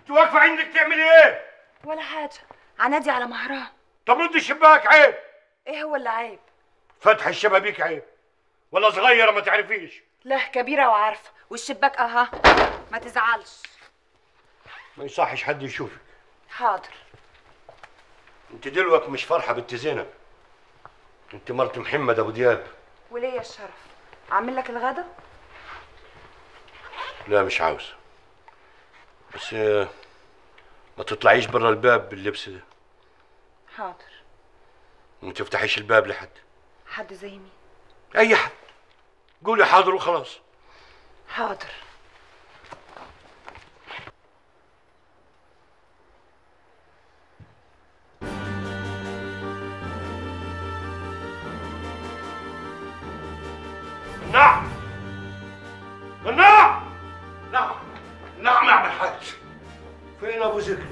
انت واقفه عندك تعملي ايه ولا حاجة عنادي على مهران طب رد الشباك عيب ايه هو اللي عيب فتح الشبابيك عيب ولا صغيره ما تعرفيش لا كبيرة وعارفة والشباك اها ما تزعلش ما يصحش حد يشوفك حاضر انت دلوقتي مش فرحه بنت زينب انت مرت محمد ابو دياب وليه يا الشرف اعمل لك الغدا لا مش عاوز بس آه، ما تطلعيش برا الباب باللبس ده حاضر وما تفتحيش الباب لحد حد زي مين اي حد قولي حاضر وخلاص حاضر نعم نعم نعم نعم يا عم الحاج فين ابو ذكري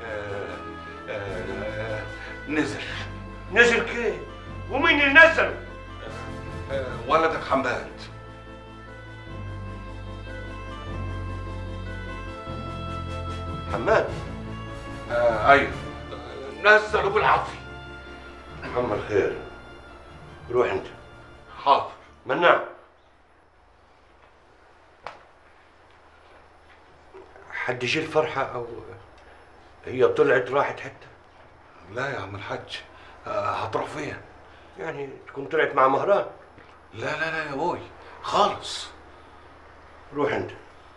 نزل نزل كيف ومين اللي نزله آه، ولدك حماد حماد آه ايوه نزله بالعافيه محمد خير روح انت حاضر مناع حد يجي الفرحة أو هي طلعت راحت حتى لا يا عم الحاج آه هتروح فين يعني تكون طلعت مع مهران لا لا لا يا ابوي خالص روح انت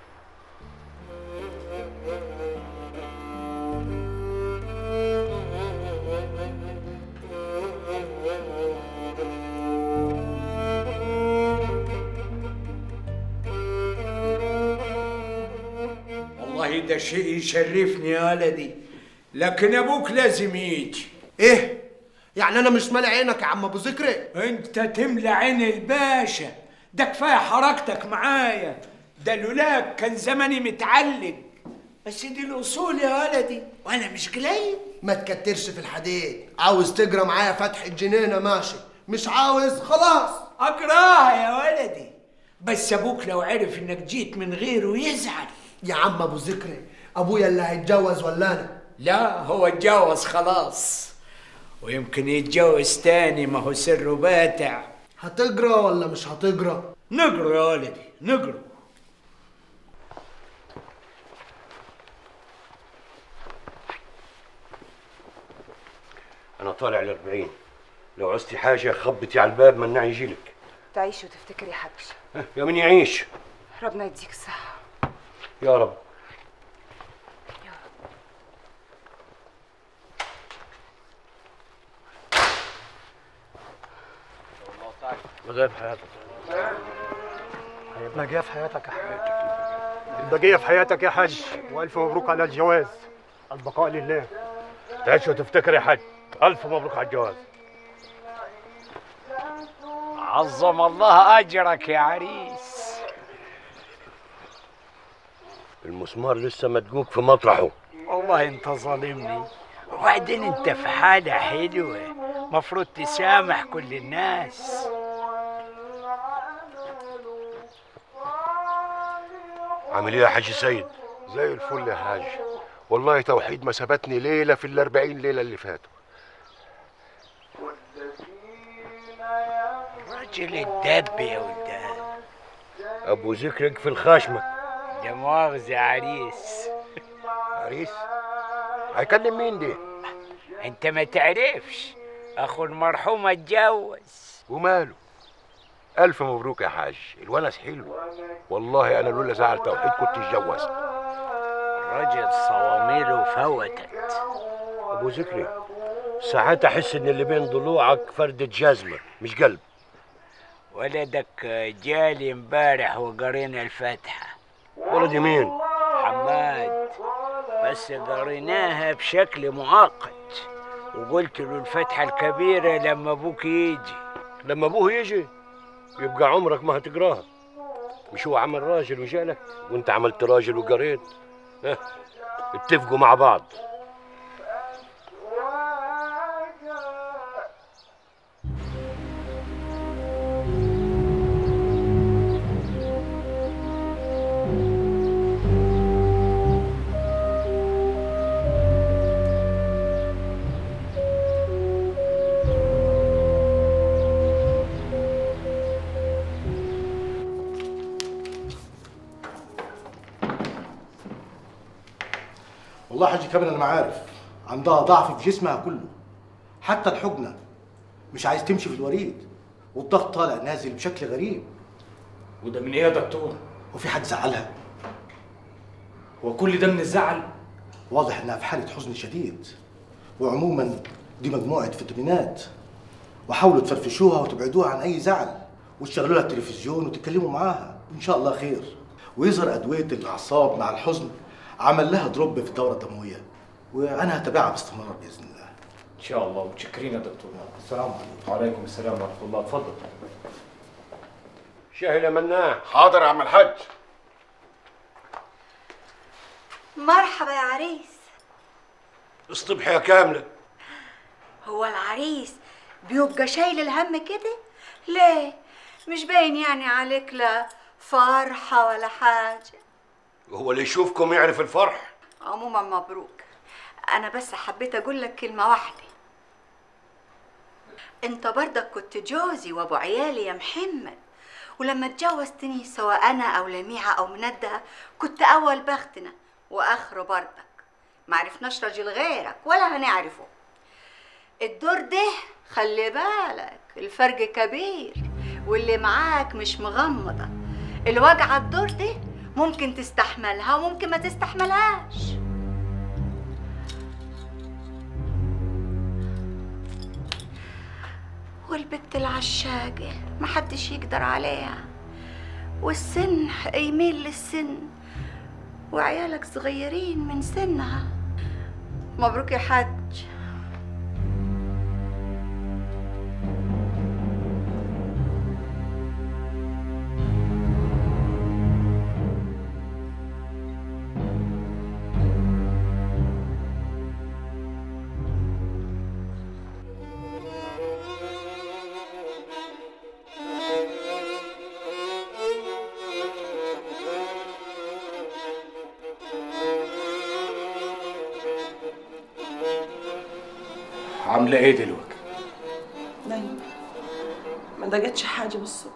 والله ده شيء يشرفني يا ولدي لكن ابوك لازم يجي ايه يعني انا مش مالي عينك يا عم ابو ذكري انت تملى عين الباشا ده كفايه حركتك معايا ده لولاك كان زماني متعلق بس دي الاصول يا ولدي وانا مش قليل ما تكترش في الحديد عاوز تجرى معايا فتح الجنينه ماشي مش عاوز خلاص اقراها يا ولدي بس ابوك لو عرف انك جيت من غيره يزعل يا عم ابو ذكري ابويا اللي هيتجوز ولا انا لا هو اتجوز خلاص ويمكن يتجوز تاني ما هو سره باتع هتجرى ولا مش هتجرى نقروا يا ولدي نقروا أنا طالع الأربعين لو عوزتي حاجة خبطي على الباب مناع يجيلك تعيش وتفتكر يا حاج ها، يا من يعيش ربنا يديك الصحة يا رب بقية في حياتك البقية في حياتك يا حاج البقية في حياتك يا حاج وألف مبروك على الجواز البقاء لله تعيش وتفتكر يا حاج ألف مبروك على الجواز عظم الله اجرك يا عريس المسمار لسه مدقوق في مطرحه والله انت ظالمني وبعدين انت في حالة حلوة مفروض تسامح كل الناس عامل ايه يا حاج سيد زي الفل يا حاج والله توحيد ما سبتني ليلة في الأربعين ليلة اللي فاتوا راجل الدب يا ولدان ابو ذكرك في الخشمة ده مؤاخذة يا عريس عريس هيكلم مين دي انت ما تعرفش اخو المرحوم اتجوز وماله ألف مبروك يا حاج الونس حلو والله أنا لولا زعل توحيد كنت اتجوزت الراجل صواميله فوتت ابو ذكري ساعات احس ان اللي بين ضلوعك فردة جزمة مش قلب ولدك جالي امبارح وقرينا الفاتحة ولد مين حماد بس قريناها بشكل معقد وقلت له الفتحة الكبيرة لما أبوك يجي لما ابوه يجي يبقى عمرك ما هتقراها مش هو عمل راجل وجالك وانت عملت راجل وقريت ها اتفقوا مع بعض والله يا حاج كامل انا ما عارف عندها ضعف في جسمها كله حتى الحجنه مش عايز تمشي في الوريد والضغط طالع نازل بشكل غريب وده من ايه يا دكتور؟ وفي حد زعلها هو كل ده من الزعل؟ واضح انها في حاله حزن شديد وعموما دي مجموعه فيتامينات وحاولوا تفرفشوها وتبعدوها عن اي زعل وتشغلوا لها التلفزيون وتتكلموا معاها ان شاء الله خير ويظهر ادويه الاعصاب مع الحزن عمل لها دروب في الدوره الدمويه وانا هتابعها باستمرار باذن الله ان شاء الله متشكرين يا دكتور السلام عليكم وعليكم السلام ورحمه الله اتفضل شاهي يا مناع حاضر يا عم الحاج مرحبا يا عريس اصطبح يا كاملة هو العريس بيبقى شايل الهم كده ليه مش باين يعني عليك لا فرحة ولا حاجة وهو اللي يشوفكم يعرف الفرح عموما مبروك انا بس حبيت اقول لك كلمة واحدة انت برضك كنت جوزي وابو عيالي يا محمد ولما اتجوزتني سواء انا او لميعة او مندة كنت اول بختنا واخره برضك معرفناش راجل غيرك ولا هنعرفه الدور ده خلي بالك الفرق كبير واللي معاك مش مغمضة الوجعة الدور ده ممكن تستحملها وممكن ما تستحملهاش والبت العشاقة محدش يقدر عليها والسن يميل للسن وعيالك صغيرين من سنها مبروك يا حاج عامله ايه دلوقتي؟ نايمة ما دقتش حاجة بالصبح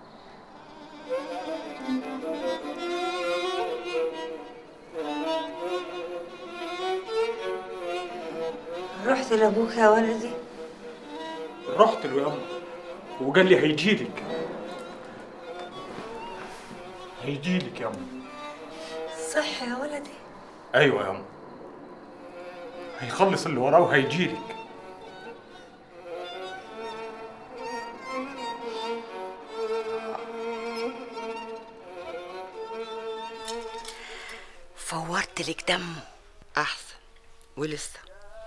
رحت لابوك يا ولدي رحت له ياما وقال لي هيجيلك هيجيلك ياما صح يا ولدي ايوه ياما هيخلص اللي وراه وهيجيلك فورت لك دمه أحسن ولسه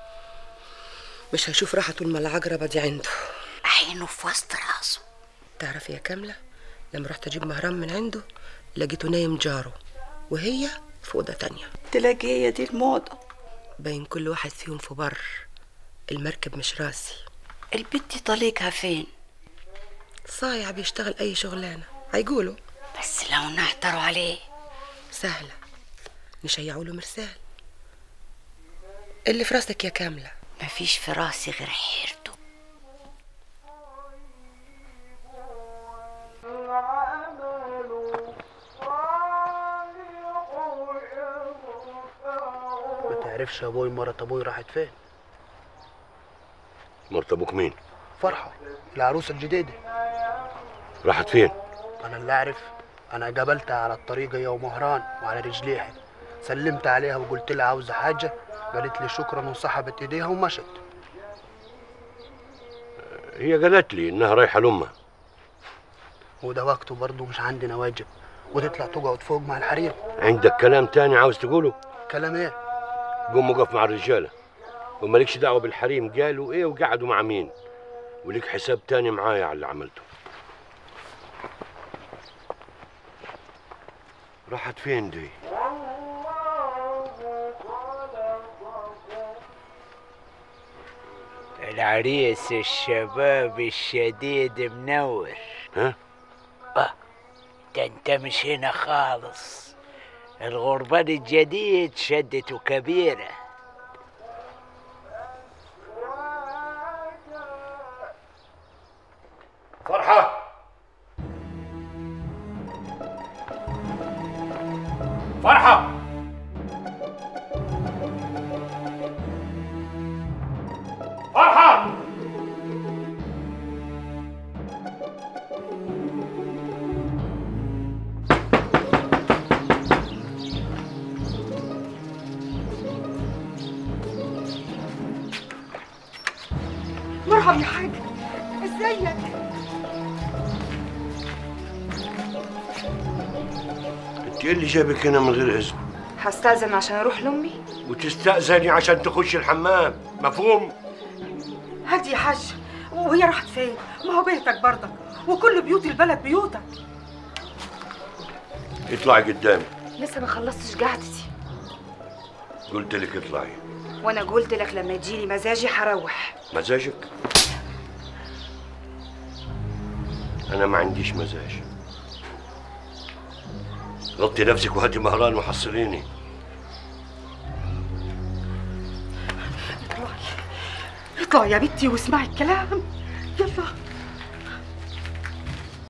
مش هيشوف راحة طول ما العجربة دي عنده عينه في وسط راسه تعرف يا كاملة لما رحت أجيب مهران من عنده لقيته نايم جاره وهي في أوضة تانية تلاقي هي دي الموضة باين كل واحد فيهم في بر المركب مش راسي البت طليقها فين صايع بيشتغل أي شغلانة هيقولوا بس لو نعتروا عليه سهلة نشيعوا له مرسال اللي في راسك يا كاملة مفيش في راسي غير حيرته ما تعرفش يا ابوي مرات ابوي راحت فين مرت ابوك مين فرحة العروسة الجديدة راحت فين انا اللي اعرف انا قابلتها على الطريق هي ومهران وعلى رجليها سلمت عليها وقلت لها عاوزة حاجة قالت لي شكرا وسحبت ايديها ومشت هي قالت لي انها رايحه لامها وده وقته برضه مش عندنا واجب وتطلع تقعد فوق مع الحريم عندك كلام تاني عاوز تقوله كلام ايه قوم وقف مع الرجاله ومالكش دعوه بالحريم قالوا ايه وقعدوا مع مين وليك حساب تاني معايا على اللي عملته راحت فين دي العريس الشباب الشديد منور ها اه ده انت مش هنا خالص الغربان الجديد شدته كبيرة فرحة فرحة مرحب يا حاج ازيك انت ايه اللي جابك هنا من غير اذن هستأذن عشان اروح لامي وتستأذني عشان تخش الحمام مفهوم هدي يا حاج وهي راحت فين ما هو بيتك برضك وكل بيوت البلد بيوتك اطلعي قدامي لسه ما خلصتش قعدتي قلت لك اطلعي وانا قلت لك لما يجيلي مزاجي هروح مزاجك انا ما عنديش مزاج غطي نفسك وهاتي مهران وحصليني اطلعي يا بنتي واسمعي الكلام يلا